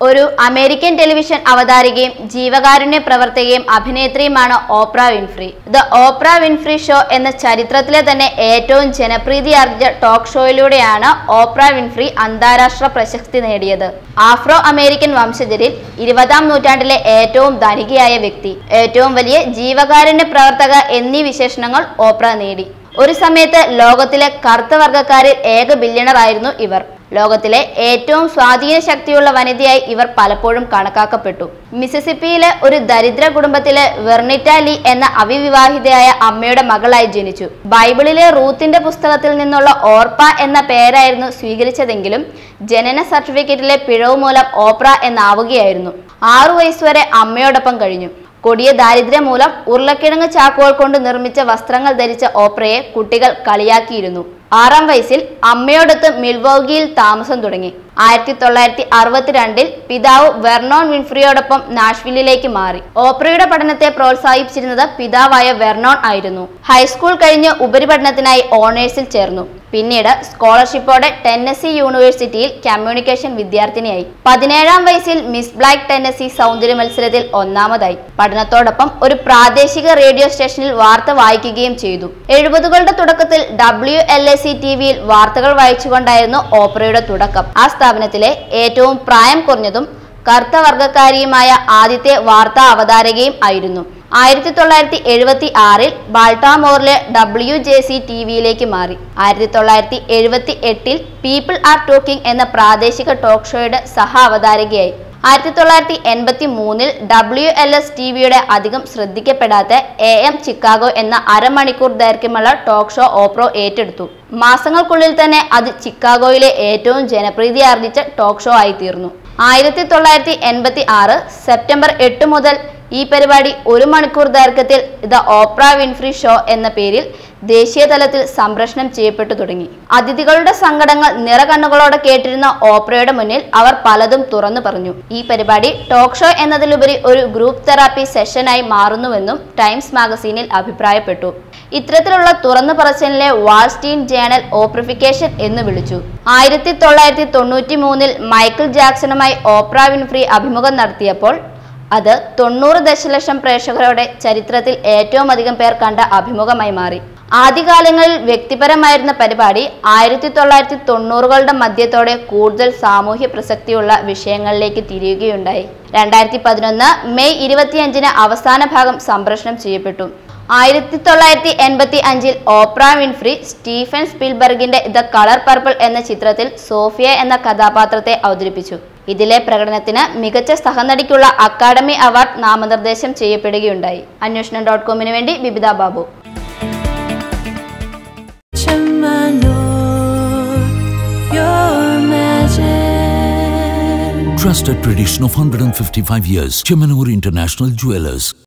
ഒരു American television അവതാരികയും ജീവകാരുണ്യ പ്രവർത്തകയും അഭിനേത്രിയുമാണ് Oprah Winfrey the Oprah Winfrey show എന്ന ചരിത്രത്തിലെ തന്നെ ഏറ്റവും ജനപ്രീതി ആർജിച്ച ടോക്ക് ഷോയിലൂടെയാണ് ഓപ്ര വിൻഫ്രി അന്താരാഷ്ട്ര പ്രശസ്തി നേടിയത് ആഫ്രോ അമേരിക്കൻ വംശജരിൽ ഇരുപതാം നൂറ്റാണ്ടിലെ ഏറ്റവും ധനികയായ വ്യക്തി ഏറ്റവും വലിയ ജീവകാരുണ്യ പ്രവർത്തക എന്നീ വിശേഷണങ്ങൾ ഓപ്ര നേടി ഒരു സമയത്ത് ലോകത്തിലെ കറുത്ത വർഗ്ഗക്കാരിൽ ഏക ബില്യണർ ആയിരുന്നു ഇവർ ലോകത്തിലെ ഏറ്റവും സ്വാധീന ശക്തിയുള്ള വനിതയായി ഇവർ പലപ്പോഴും കണക്കാക്കപ്പെട്ടു മിസിസിപ്പിയിലെ ഒരു ദരിദ്ര കുടുംബത്തിലെ വെർണിറ്റ ലീ എന്ന അവിവിവാഹിതയായ അമ്മയുടെ മകളായി ജനിച്ചു ബൈബിളിലെ റൂത്തിന്റെ പുസ്തകത്തിൽ നിന്നുള്ള ഓർപ്പ എന്ന പേരായിരുന്നു സ്വീകരിച്ചതെങ്കിലും ജനന സർട്ടിഫിക്കറ്റിലെ പിഴവ് മൂലം ഓപ്ര എന്നാവുകയായിരുന്നു ആറു വയസ്സുവരെ അമ്മയോടൊപ്പം കഴിഞ്ഞു കൊടിയ ദാരിദ്ര്യം മൂലം ഉരുളക്കിഴങ്ങ് ചാക്കുകൾ കൊണ്ട് നിർമ്മിച്ച വസ്ത്രങ്ങൾ ധരിച്ച ഓപ്രയെ കുട്ടികൾ കളിയാക്കിയിരുന്നു ആറാം വയസ്സിൽ അമ്മയോടൊത്ത് മിൽവോഗിയിൽ താമസം തുടങ്ങി ആയിരത്തി തൊള്ളായിരത്തി അറുപത്തിരണ്ടിൽ പിതാവ് വെർണോൺ വിൻഫ്രിയോടൊപ്പം നാഷ്വില്ലിലേക്ക് മാറി ഓപ്രയുടെ പഠനത്തെ പ്രോത്സാഹിപ്പിച്ചിരുന്നത് പിതാവായ വെർണോൺ ആയിരുന്നു ഹൈസ്കൂൾ കഴിഞ്ഞ് ഉപരിപഠനത്തിനായി ഓണേഴ്സിൽ ചേർന്നു പിന്നീട് സ്കോളർഷിപ്പോടെ ടെന്നസി യൂണിവേഴ്സിറ്റിയിൽ കമ്മ്യൂണിക്കേഷൻ വിദ്യാർത്ഥിനിയായി പതിനേഴാം വയസ്സിൽ മിസ് ബ്ലാക്ക് ടെന്നസി സൗന്ദര്യ മത്സരത്തിൽ ഒന്നാമതായി പഠനത്തോടൊപ്പം ഒരു പ്രാദേശിക റേഡിയോ സ്റ്റേഷനിൽ വാർത്ത വായിക്കുകയും ചെയ്തു എഴുപതുകളുടെ തുടക്കത്തിൽ W L S C T വിയിൽ വാർത്തകൾ വായിച്ചുകൊണ്ടായിരുന്നു ഓപ്പറയുടെ തുടക്കം ആ സ്ഥാപനത്തിലെ ഏറ്റവും പ്രായം കുറഞ്ഞതും കറുത്ത വർഗക്കാരിയുമായ ആദ്യത്തെ വാർത്താ അവതാരകയും ആയിരുന്നു ആയിരത്തി തൊള്ളായിരത്തി എഴുപത്തി ആറിൽ ബാൾട്ടാമോറിലെ ഡബ്ല്യു ജെ സി ടി വിയിലേക്ക് മാറി ആയിരത്തി തൊള്ളായിരത്തി എഴുപത്തി എട്ടിൽ പീപ്പിൾ ആർ ടോക്കിംഗ് എന്ന പ്രാദേശിക ടോക്ക് ഷോയുടെ സഹ അവതാരകയായി ആയിരത്തി തൊള്ളായിരത്തി എൺപത്തി മൂന്നിൽ ഡബ്ല്യു എൽ എസ് ടി വിയുടെ അധികം ശ്രദ്ധിക്കപ്പെടാത്ത എ എം ചിക്കാഗോ എന്ന അരമണിക്കൂർ ദൈർഘ്യമുള്ള ടോക്ക് ഷോ ഓപ്രോ ഏറ്റെടുത്തു മാസങ്ങൾക്കുള്ളിൽ തന്നെ അത് ചിക്കാഗോയിലെ ഏറ്റവും ജനപ്രീതി ആർജിച്ച ടോക്ക് ഷോ ആയി തീർന്നു ആയിരത്തി തൊള്ളായിരത്തി എൺപത്തി ആറ് സെപ്റ്റംബർ എട്ട് മുതൽ ഈ പരിപാടി ഒരു മണിക്കൂർ ദൈർഘ്യത്തിൽ ദ ഓപ്ര വിൻഫ്രി ഷോ എന്ന പേരിൽ ദേശീയ തലത്തിൽ സംപ്രേഷണം ചെയ്യപ്പെട്ടു തുടങ്ങി അതിഥികളുടെ സങ്കടങ്ങൾ നിറകണ്ണുകളോടെ കേട്ടിരുന്ന ഓപ്രയുടെ മുന്നിൽ അവർ പലതും തുറന്നു പറഞ്ഞു ഈ പരിപാടി ടോക്ക് ഷോ എന്നതിലുപരി ഒരു ഗ്രൂപ്പ് തെറാപ്പി സെഷനായി മാറുന്നുവെന്നും ടൈംസ് മാഗസീനിൽ അഭിപ്രായപ്പെട്ടു ഇത്തരത്തിലുള്ള തുറന്നു പറച്ചിലിനെ വാൾസ്റ്റീൻ ജേണൽ ഓപ്രിഫിക്കേഷൻ എന്ന് വിളിച്ചു ആയിരത്തി തൊള്ളായിരത്തി തൊണ്ണൂറ്റി മൂന്നിൽ മൈക്കിൾ ജാക്സണുമായി ഓപ്ര വിൻഫ്രി അഭിമുഖം നടത്തിയപ്പോൾ അത് തൊണ്ണൂറ് ദശലക്ഷം പ്രേക്ഷകരോടെ ചരിത്രത്തിൽ ഏറ്റവും അധികം പേർ കണ്ട അഭിമുഖമായി മാറി ആദ്യകാലങ്ങളിൽ വ്യക്തിപരമായിരുന്ന പരിപാടി ആയിരത്തി തൊള്ളായിരത്തി തൊണ്ണൂറുകളുടെ മധ്യത്തോടെ കൂടുതൽ സാമൂഹ്യ പ്രസക്തിയുള്ള വിഷയങ്ങളിലേക്ക് തിരിയുകയുണ്ടായി രണ്ടായിരത്തി പതിനൊന്ന് മെയ് ഇരുപത്തിയഞ്ചിന് അവസാന ഭാഗം സംപ്രേഷണം ചെയ്യപ്പെട്ടു ആയിരത്തി തൊള്ളായിരത്തി എൺപത്തി അഞ്ചിൽ ഓപ്ര വിൻഫ്രി സ്റ്റീഫൻ സ്പിൽബർഗിന്റെ ദ കളർ പർപ്പിൾ എന്ന ചിത്രത്തിൽ സോഫിയ എന്ന കഥാപാത്രത്തെ അവതരിപ്പിച്ചു ഇതിലെ പ്രകടനത്തിന് മികച്ച സഹനടിക്കുള്ള അക്കാദമി അവാർഡ് നാമനിർദ്ദേശം ചെയ്യപ്പെടുകയുണ്ടായി അന്വേഷണം ഡോട്ട് കോമിന് വേണ്ടി Bibitha Babu Your magic. Trusted tradition of 155 years. Chemanur International Jewelers.